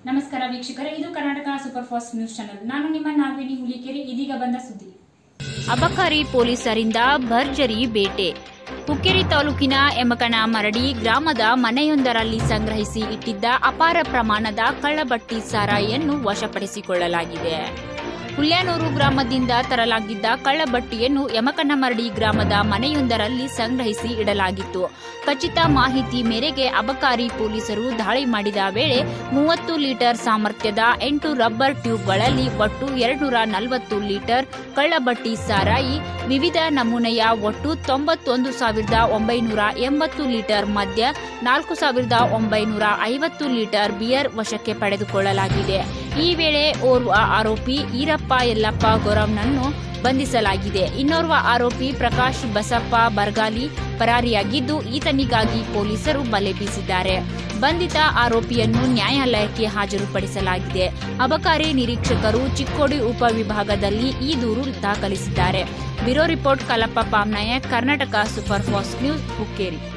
ನಮಸ್ಕಾರ ವೀಕ್ಷಕರೇ ಇದು Karnataka super fast news channel ನಾನು ನಿಮ್ಮ ನಾಗವೇಣಿ ಹುಲಿಕೆರೆ ಇದೀಗ ಬಂದ ಸುದ್ದಿ ಅಬಕಾರಿ ಪೊಲೀಸರಿಂದ ಭರ್ಜರಿ ಬೇಟೆ ಹುಕ್ಕೇರಿ ತಾಲೂಕಿನ ಎಮಕನ ಮರಡಿ ಗ್ರಾಮದ ಮನೆಯೊಂದರಲ್ಲಿ ಸಂಗ್ರಹಿಸಿ ಇಟ್ಟಿದ್ದ ಅಪಾರ ಪ್ರಮಾಣದ ಕಳ್ಳಬಟ್ಟಿ ಸಾರಾಯಿಯನ್ನು ವಶಪಡಿಸಿಕೊಳ್ಳಲಾಗಿದೆ ಹುಲ್ಯಾನೂರು ಗ್ರಾಮದಿಂದ ತರಲಾಗಿದ್ದ ಕಳ್ಳಬಟ್ಟಿಯನ್ನು ಯಮಕನಮರಡಿ ಗ್ರಾಮದ ಮನೆಯೊಂದರಲ್ಲಿ ಸಂಗ್ರಹಿಸಿ ಇಡಲಾಗಿತ್ತು ಖಚಿತ ಮಾಹಿತಿ ಮೇರೆಗೆ ಅಬಕಾರಿ ಪೊಲೀಸರು ದಾಳಿ ಮಾಡಿದ ವೇಳೆ ಮೂವತ್ತು ಲೀಟರ್ ಸಾಮರ್ಥ್ಯದ ಎಂಟು ರಬ್ಬರ್ ಟ್ಯೂಬ್ಗಳಲ್ಲಿ ಒಟ್ಟು ಎರಡ್ನೂರ ನಲವತ್ತು ಲೀಟರ್ ಕಳ್ಳಬಟ್ಟಿ ಸಾರಾಯಿ ವಿವಿಧ ನಮೂನೆಯ ಒಟ್ಟು ತೊಂಬತ್ತೊಂದು ಸಾವಿರದ ಒಂಬೈನೂರ ಎಂಬತ್ತು ಲೀಟರ್ ಮದ್ಯ ನಾಲ್ಕು ಸಾವಿರದ ಒಂಬೈನೂರ ಐವತ್ತು ಲೀಟರ್ ಬಿಯರ್ ವಶಕ್ಕೆ ಪಡೆದುಕೊಳ್ಳಲಾಗಿದೆ ಈ ವೇಳೆ ಓರ್ವ ಆರೋಪಿ ಈರಪ್ಪ ಯಲ್ಲಪ್ಪ ಗೊರಂನನ್ನು ಬಂಧಿಸಲಾಗಿದೆ ಇನ್ನೋರ್ವ ಆರೋಪಿ ಪ್ರಕಾಶ್ ಬಸಪ್ಪ ಬರ್ಗಾಲಿ ಪರಾರಿಯಾಗಿದ್ದು ಈತನಿಗಾಗಿ ಪೊಲೀಸರು ಬಲೆ ಬೀಸಿದ್ದಾರೆ ಬಂಧಿತ ಆರೋಪಿಯನ್ನು ನ್ಯಾಯಾಲಯಕ್ಕೆ ಹಾಜರುಪಡಿಸಲಾಗಿದೆ ಅಬಕಾರಿ ನಿರೀಕ್ಷಕರು ಚಿಕ್ಕೋಡಿ ಉಪವಿಭಾಗದಲ್ಲಿ ಈ ದೂರು ದಾಖಲಿಸಿದ್ದಾರೆ bureau report Kalappa Pamnayak Karnataka super fast news Hukkeri